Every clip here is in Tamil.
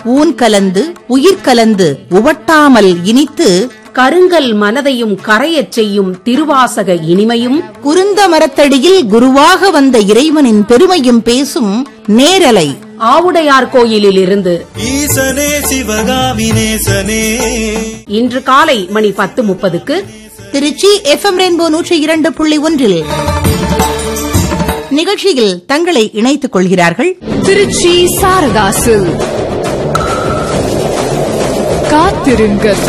ஊன் கலந்து உயிர் கலந்து உவட்டாமல் இனித்து கருங்கல் மனதையும் கரையச் செய்யும் திருவாசக இனிமையும் குருந்த மரத்தடியில் குருவாக வந்த இறைவனின் பெருமையும் பேசும் நேரலை ஆவுடையார் கோயிலில் இருந்து ஈசனே சிவகாமி நேசனே இன்று காலை மணி பத்து முப்பதுக்கு திருச்சி எஃப்எம் ரெயின்போ நூற்றி இரண்டு புள்ளி ஒன்றில் நிகழ்ச்சியில் தங்களை இணைத்துக் கொள்கிறார்கள் திருச்சி சாரதாசு காத்திருங்கள்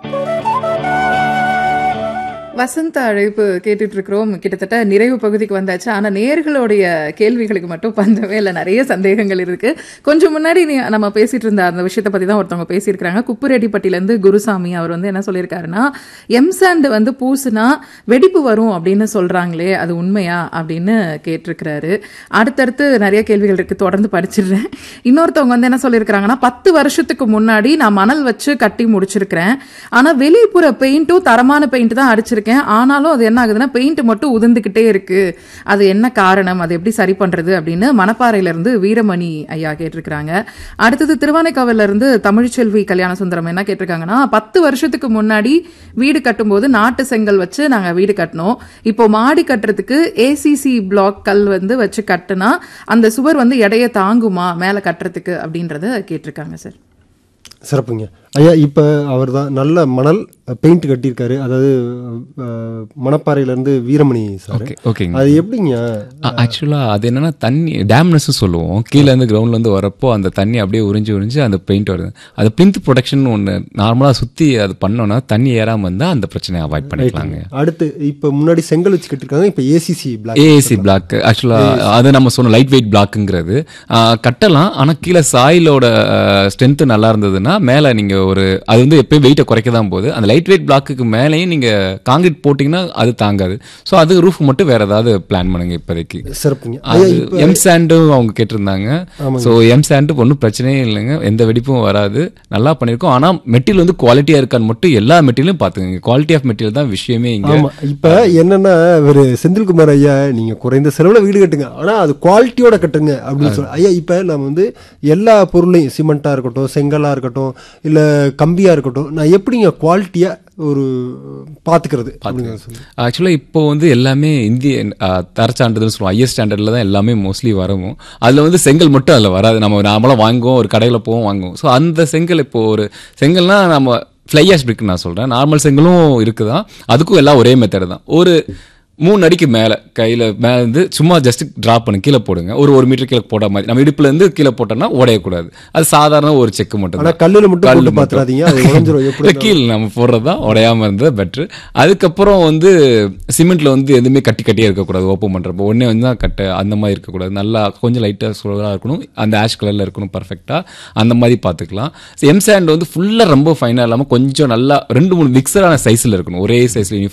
வசந்த அழைப்பு கேட்டுட்டு இருக்கிறோம் கிட்டத்தட்ட நிறைவு பகுதிக்கு வந்தாச்சு ஆனா நேர்களுடைய கேள்விகளுக்கு மட்டும் பஞ்சமே இல்லை நிறைய சந்தேகங்கள் இருக்கு கொஞ்சம் முன்னாடி நீ- நம்ம பேசிட்டு இருந்த அந்த விஷயத்தை பத்தி தான் ஒருத்தவங்க பேசியிருக்காங்க குப்புரெட்டிப்பட்டில இருந்து குருசாமி அவர் வந்து என்ன சொல்லியிருக்காருன்னா எம்சாண்ட் வந்து பூசுனா வெடிப்பு வரும் அப்படின்னு சொல்றாங்களே அது உண்மையா அப்படின்னு கேட்டிருக்கிறாரு அடுத்தடுத்து நிறைய கேள்விகள் இருக்கு தொடர்ந்து படிச்சிடுறேன் இன்னொருத்தவங்க வந்து என்ன சொல்லியிருக்காங்கன்னா பத்து வருஷத்துக்கு முன்னாடி நான் மணல் வச்சு கட்டி முடிச்சிருக்கிறேன் ஆனா வெளிப்புற பெயிண்ட்டும் தரமான பெயிண்ட் தான் அடிச்சிருக்கேன் ஆனாலும் அது என்ன ஆகுதுன்னா பெயிண்ட் மட்டும் உதிர்ந்துகிட்டே இருக்கு அது என்ன காரணம் அது எப்படி சரி பண்றது அப்படின்னு மணப்பாறையில இருந்து வீரமணி ஐயா கேட்டிருக்கிறாங்க அடுத்தது திருவானைக்காவில இருந்து தமிழ்ச்செல்வி கல்யாண சுந்தரம் என்ன கேட்டிருக்காங்கன்னா பத்து வருஷத்துக்கு முன்னாடி வீடு கட்டும்போது நாட்டு செங்கல் வச்சு நாங்க வீடு கட்டினோம் இப்போ மாடி கட்டுறதுக்கு ஏசிசி பிளாக் கல் வந்து வச்சு கட்டுனா அந்த சுவர் வந்து எடையை தாங்குமா மேல கட்டுறதுக்கு அப்படின்றத கேட்டிருக்காங்க சார் சிறப்புங்க ஐயா இப்போ அவர் தான் நல்ல மணல் பெயிண்ட் கட்டியிருக்காரு அதாவது அஹ், மணப்பாறையிலேருந்து வீரமணி சார் ஓகே ஓகேங்க அது எப்படிங்க ஆக்சுவலாக அது என்னன்னா தண்ணி டேம்னஸ் சொல்லுவோம் கீழே இருந்து கிரவுண்ட்ல இருந்து வரப்போ அந்த தண்ணி அப்படியே உறிஞ்சு உறிஞ்சு அந்த பெயிண்ட் வருது அது பிளிந்த் ப்ரொடக்ஷன் ஒன்று நார்மலாக சுற்றி அது பண்ணோம்னா தண்ணி ஏறாமல் இருந்தால் அந்த பிரச்சனையை அவாய்ட் பண்ணிக்கலாங்க அடுத்து இப்போ முன்னாடி செங்கல் வச்சு கட்டியிருக்காங்க இப்போ ஏசிசி பிளாக் ஏஏசி பிளாக் ஆக்சுவலாக அது நம்ம சொன்ன லைட் வெயிட் பிளாக்குங்கிறது கட்டலாம் ஆனால் கீழே சாயிலோட ஸ்ட்ரென்த் நல்லா இருந்ததுன்னா மேலே நீங்கள் ஒரு அது வந்து எப்பயும் வெயிட்டை குறைக்க தான் போகுது அந்த லைட் வெயிட் பிளாக்குக்கு மேலேயும் நீங்கள் காங்கிரீட் போட்டிங்கன்னா அது தாங்காது ஸோ அது ரூஃப் மட்டும் வேற ஏதாவது பிளான் பண்ணுங்க இப்போதைக்கு சிறப்புங்க ஐயா அது இப்போ எம் சாண்டும் அவங்க கேட்டிருந்தாங்க ஸோ எம் சாண்டு ஒன்றும் பிரச்சனையே இல்லைங்க எந்த வெடிப்பும் வராது நல்லா பண்ணியிருக்கோம் ஆனால் மெட்டீரியல் வந்து குவாலிட்டியாக இருக்கான்னு மட்டும் எல்லா மெட்டீரியலும் பார்த்துக்கங்க குவாலிட்டி ஆஃப் மெட்டீரியல் தான் விஷயமே இங்கே ஆமா இப்ப என்னன்னா இவரு செந்தில்குமார் ஐயா நீங்க குறைந்த செலவுல வீடு கட்டுங்க ஆனா அது குவாலிட்டியோட கட்டுங்க அப்படின்னு சொல்லி ஐயா இப்ப நம்ம வந்து எல்லா பொருளையும் சிமெண்டா இருக்கட்டும் செங்கலா இருக்கட்டும் இல்ல கம்பியா இருக்கட்டும் நான் எப்படிங்க குவாலிட்டியா ஒரு பாத்துக்கிறது அப்படிங்க சொல்லி ஆக்சுவலாக இப்போ வந்து எல்லாமே இந்திய அஹ், தரச்சான்றிதழ்னு சொல்லுவோம் ஐஎஸ் ஸ்டாண்டர்டில் தான் எல்லாமே மோஸ்ட்லி வரும் அதில் வந்து செங்கல் மட்டும் அதில் வராது நம்ம நார்மலாக வாங்குவோம் ஒரு கடையில் போவோம் வாங்குவோம் ஸோ அந்த செங்கல் இப்போ ஒரு செங்கல்னா நம்ம ஃப்ளையாஷ் பிரிக் நான் சொல்கிறேன் நார்மல் செங்கலும் இருக்குதான் அதுக்கும் எல்லாம் ஒரே மெத்தட் தான் ஒரு மூணு அடிக்கு மேலே கையில் மேலே இருந்து சும்மா ஜஸ்ட் ட்ராப் பண்ணி கீழே போடுங்க ஒரு ஒரு மீட்டர் கீழே போட மாதிரி நம்ம இடுப்புல இருந்து கீழே போட்டோம்னா உடையக்கூடாது அது சாதாரண ஒரு செக் மட்டும் ஆனா தான். கல்லுல மட்டும் கல்லு போட்டு மட்டும். பாத்துறாதீங்க அது உடைஞ்சிரும் எப்படி இல்ல, கீழ் நம்ம போடுறது தான் உடையாம இருந்தது பெட்ரு அதுக்கப்புறம் வந்து சிமெண்ட்ல வந்து எதுவுமே கட்டி கட்டியே இருக்கக்கூடாது ஓப்பன் பண்றப்போ ஒண்ணே வந்து தான் கட்ட அந்த மாதிரி இருக்கக்கூடாது நல்லா கொஞ்சம் லைட்டா சுழலா இருக்கணும் அந்த ஆஷ் கலர்ல இருக்கணும் பர்ஃபெக்டா அந்த மாதிரி பார்த்துக்கலாம் எம் சாண்ட் வந்து ஃபுல்லா ரொம்ப ஃபைனா இல்லாம கொஞ்சம் நல்லா ரெண்டு மூணு மிக்சரான சைஸ்ல இருக்கணும் ஒரே சைஸ்ல